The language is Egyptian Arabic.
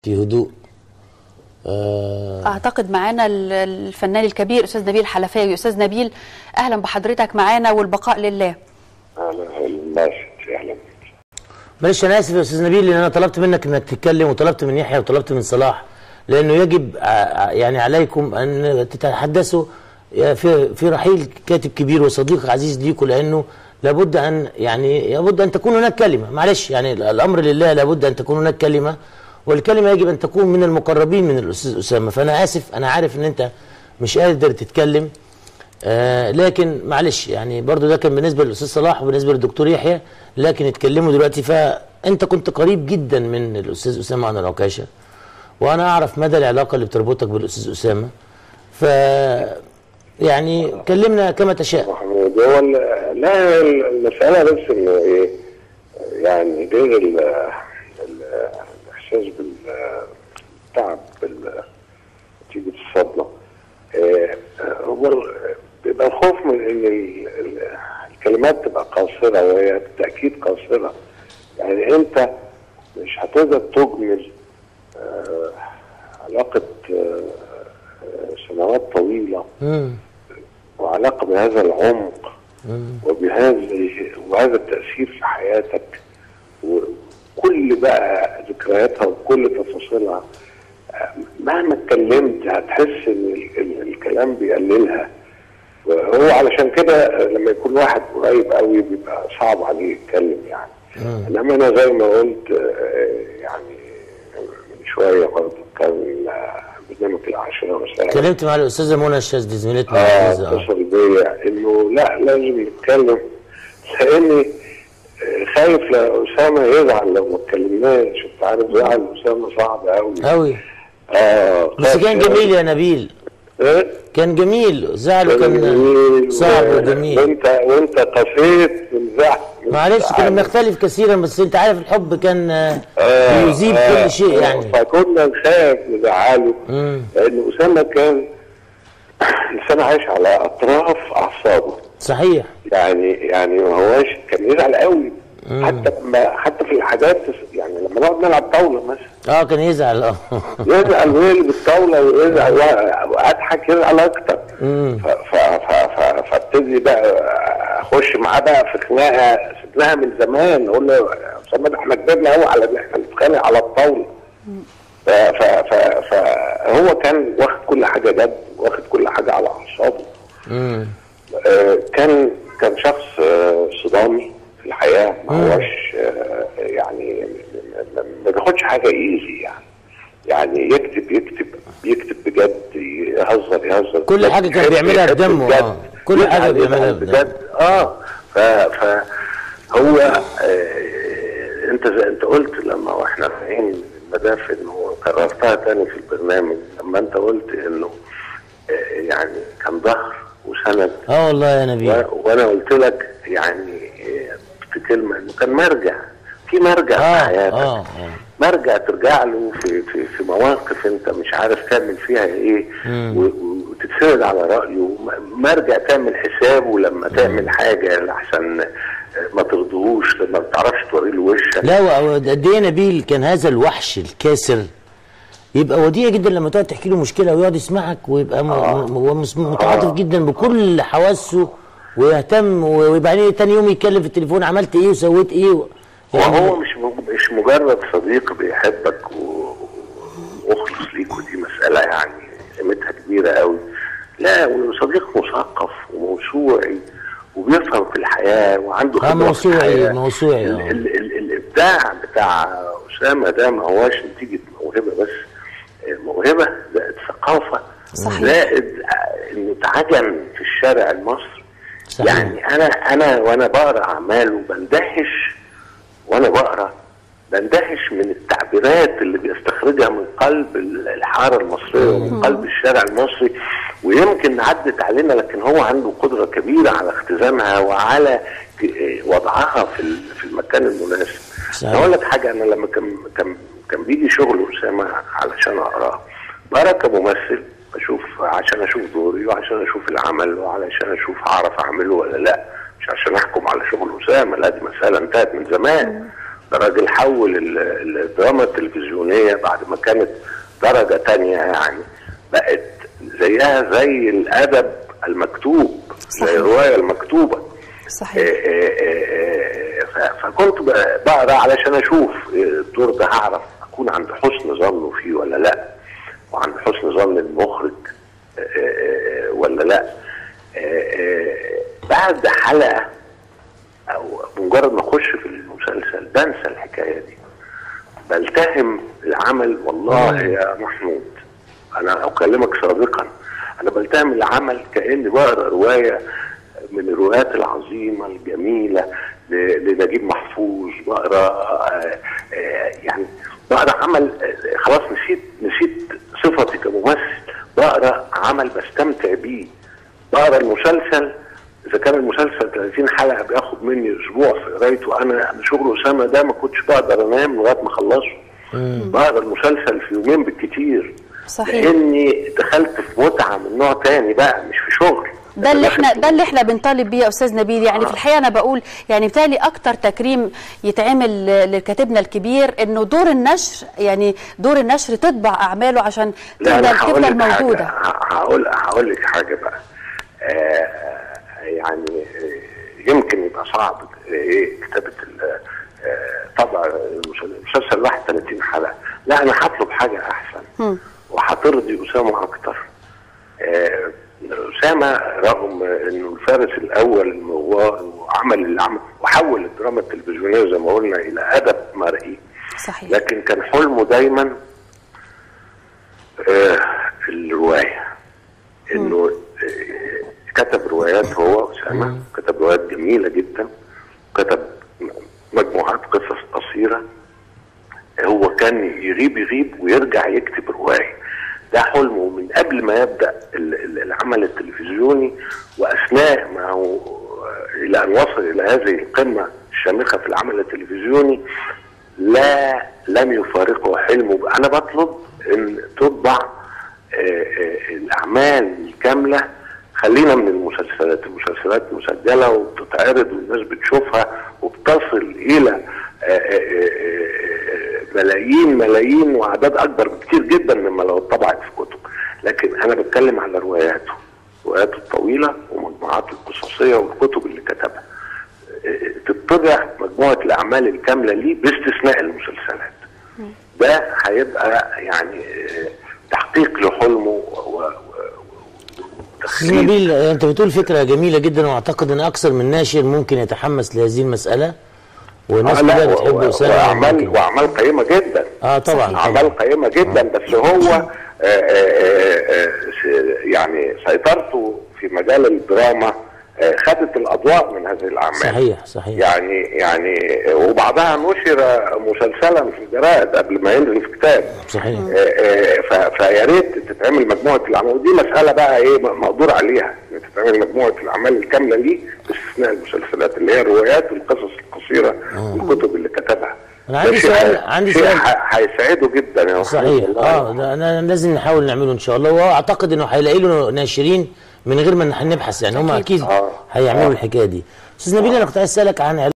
في هدوء آه اعتقد معانا ال- الفنان الكبير استاذ نبيل حلفاوي استاذ نبيل اهلا بحضرتك معانا والبقاء لله اهلا اهلا ماشي اهلا معلش انا اسف يا استاذ نبيل لان انا طلبت منك انك تتكلم وطلبت من يحيى وطلبت من صلاح لانه يجب ع- يعني عليكم ان تتحدثوا في في رحيل كاتب كبير وصديق عزيز ليكم لانه لابد ان يعني لابد ان تكون هناك كلمه معلش يعني الامر لله لابد ان تكون هناك كلمه والكلمه يجب ان تكون من المقربين من الاستاذ اسامه فانا اسف انا عارف ان انت مش قادر تتكلم آه لكن معلش يعني برضو ده كان بالنسبه للاستاذ صلاح وبالنسبه للدكتور يحيى لكن اتكلموا دلوقتي فانت كنت قريب جدا من الاستاذ اسامه انور عكاشه وانا اعرف مدى العلاقه اللي بتربطك بالاستاذ اسامه ف يعني كلمنا كما تشاء محمود هو ال- لا المسألة بس انه ايه يعني غير ال- ال- الاحساس بالتعب بال- نتيجة الصدمة آه، هو ال- بيبقى الخوف من ان ال- ال- الكلمات تبقى قاصرة وهي بالتأكيد قاصرة يعني انت مش هتقدر تجمل آه، علاقة آه، آه، سنوات طويلة مم. وعلاقة بهذا العمق وبهذا وهذا التأثير في حياتك وكل بقى ذكرياتها وكل تفاصيلها مهما اتكلمت هتحس ان ال- ال- الكلام بيقللها وهو علشان كده لما يكون واحد قريب قوي بيبقى صعب عليه يتكلم يعني انما انا زي ما قلت آه، يعني من شويه برضه كان آه، برنامج العاشره مساء اتكلمت مع الاستاذه منى الشاذلي زميلتنا اه العزيزة. آه. اتصل بيا انه لا لازم نتكلم لاني آه، خايف لا اسامه يزعل لو ما اتكلمناش انت عارف زعل اسامه صعب قوي قوي اه بس خايف كان يعني. جميل يا نبيل إيه؟ كان جميل زعله كان كان جميل صعب و- وجميل وانت وانت قسيت من زعل معلش كنا زعل. بنختلف كثيرا بس انت عارف الحب كان آه، آه، بيذيب آه، كل شيء آه، يعني فكنا نخاف نزعله مم. لان اسامه كان انسان عايش على اطراف اعصابه صحيح يعني يعني ما هواش كان يزعل قوي حتى ما حتى في الحاجات يعني لما نقعد نلعب طاوله مثلا اه كان يزعل اه يزعل ويقلب الطاوله ويزعل واضحك يزعل اكتر ف- ف- ف- ف- فابتدي بقى اخش معاه بقى في خناقه سبناها من زمان اقول له يا اسامه ده احنا كبرنا قوي على ان احنا نتخانق على الطاوله ف- ف- ف- فهو كان واخد كل حاجه جد واخد كل حاجه على اعصابه مم. آه، كان كان شخص آه، صدامي في الحياه ما هوش آه، يعني ما- ما- ما بياخدش حاجه ايزي يعني يعني يكتب يكتب يكتب بجد يهزر يهزر كل بجد، حاجة كان يحب- بيعملها يحب بدمه، بجد. آه. كل يزعل- حاجة بيعملها يزعل بدمه. بجد اه ف ف هو آه انت زي انت قلت لما واحنا رايحين المدافن وكررتها تاني في البرنامج لما انت قلت انه آه يعني كان ظهر وسند اه والله يا نبيل و- وانا قلت لك يعني إيه، في كلمه انه كان مرجع في مرجع في اه حياتك اه اه مرجع ترجع له في في في مواقف انت مش عارف تعمل فيها ايه و- و- وتتسند على رايه م- مرجع تعمل حسابه لما تعمل حاجه لحسن ما ترضيهوش لما ما تعرفش توري له وشك لا و- قد ايه نبيل كان هذا الوحش الكاسر يبقى وديع جدا لما تقعد تحكي له مشكله ويقعد يسمعك ويبقى م- م- هو مس- متعاطف جدا بكل حواسه ويهتم ويبقى تاني يوم يتكلم في التليفون عملت ايه وسويت ايه و... وهو مش م- مش مجرد صديق بيحبك و- ومخلص ليك ودي مسألة يعني قيمتها كبيرة قوي لا وصديق مثقف وموسوعي وبيفهم في الحياة وعنده آه، خبرة في موسوعي- الحياة. موسوعي، ال آه. ال ال الإبداع بتاع أسامة ده ما هواش نتيجة موهبة بس موهبة زائد ثقافة صحيح. زائد آه، إنه اتعجن في الشارع المصري صحيح. يعني أنا أنا وأنا بقرأ أعماله بندهش وانا بقرا بندهش من التعبيرات اللي بيستخرجها من قلب الحاره المصريه ومن قلب الشارع المصري ويمكن عدت علينا لكن هو عنده قدره كبيره على اختزامها وعلى ك- وضعها في ال- في المكان المناسب. صحيح. أنا اقول لك حاجه انا لما كان كان كان بيجي شغل اسامه علشان اقراه بقرا كممثل بشوف عشان اشوف دوري وعشان اشوف العمل وعلشان اشوف هعرف اعمله ولا لا مش عشان احكم على شغل اسامه لا دي مساله انتهت من زمان ده راجل حول ال- الدراما التلفزيونيه بعد ما كانت درجه تانية يعني بقت زيها زي الادب المكتوب صحيح. زي الروايه المكتوبه صحيح ف- فكنت ب- بقرا علشان اشوف الدور ده هعرف اكون عند حسن ظنه فيه ولا لا وعند حسن ظن المخرج آه، آه، ولا لا آه، آه، بعد حلقه او مجرد ما اخش في المسلسل بنسى الحكايه دي بلتهم العمل والله يا محمود انا اكلمك سابقا انا بلتهم العمل كاني بقرا روايه من الروايات العظيمه الجميله ل- لنجيب محفوظ بقرا آه، آه، يعني بقرا عمل آه، خلاص نسيت نسيت صفتي كممثل بقرا عمل بستمتع بيه بقرا المسلسل اذا كان المسلسل 30 حلقه بياخد مني اسبوع في قرايته انا شغل اسامه ده ما كنتش بقدر انام لغايه ما اخلصه بقرا المسلسل في يومين بالكتير صحيح. لاني دخلت في متعه من نوع تاني بقى مش في شغل ده اللي داخل احنا في ده اللي احنا بنطالب بيه يا استاذ نبيل يعني في الحقيقه انا بقول يعني بالتالي اكتر تكريم يتعمل لكاتبنا الكبير انه دور النشر يعني دور النشر تطبع اعماله عشان لا تفضل انا هقول تفضل لك حاجه موجوده ه- هقول هقول لك حاجه بقى آه يعني آه، يمكن يبقى صعب آه، ايه كتابه ال- آه، طبع المسل- المسلسل 31 حلقه لا انا هطلب حاجه احسن وهترضي اسامه اكتر آه، اسامه رغم انه الفارس الاول المغوار وعمل اللي عمل وحول الدراما التلفزيونيه زي ما قلنا الى ادب مرئي صحيح لكن كان حلمه دايما آه، في الروايه انه آه، كتب روايات هو اسامه كتب روايات جميله جدا كتب مجموعات قصص قصيره هو كان يغيب يغيب ويرجع يكتب روايه ده حلمه من قبل ما يبدا ال- ال- العمل التلفزيوني واثناء ما هو الى ان وصل الى هذه القمه الشامخه في العمل التلفزيوني لا لم يفارقه حلمه انا بطلب ان تطبع آه، آه، الاعمال الكامله خلينا من المسلسلات المسلسلات مسجله وبتتعرض والناس بتشوفها وبتصل الى آه، آه، آه، ملايين ملايين واعداد اكبر بكتير جدا مما لو اتطبعت في كتب لكن انا بتكلم على رواياته رواياته الطويله ومجموعاته القصصيه والكتب اللي كتبها آه، تطبع مجموعه الاعمال الكامله ليه باستثناء المسلسلات ده هيبقى يعني آه، تحقيق لحلمه و- و- و- استاذ وتخليد نبيل انت بتقول فكره جميله جدا واعتقد ان اكثر من ناشر ممكن يتحمس لهذه المساله والناس آه، لا، كلها و- بتحب و- اسامه واعمال ممكن. واعمال قيمه جدا اه طبعا اعمال طبعا قيمه جدا بس هو آه، آه، آه، س- يعني سيطرته في مجال الدراما آه، خدت الاضواء من هذه الاعمال صحيح صحيح يعني يعني وبعضها نشر مسلسلا في الجرائد قبل ما ينزل في كتاب صحيح آه، آه، ف- فيا ريت تتعمل مجموعه الاعمال ودي مساله بقى ايه م- مقدور عليها ان تتعمل مجموعه الاعمال الكامله دي باستثناء المسلسلات اللي هي الروايات والقصص القصيره والكتب اللي كتبها أنا عندي ده شيء سؤال- ه- عندي شيء سؤال. ه- هيسعده جدا يا محمود صحيح والله. اه ده انا لازم نحاول نعمله ان شاء الله واعتقد انه هيلاقي له ناشرين من غير ما نبحث يعني هم أكيد. اكيد آه. هيعملوا آه. الحكايه دي استاذ نبيل انا كنت عايز اسالك عن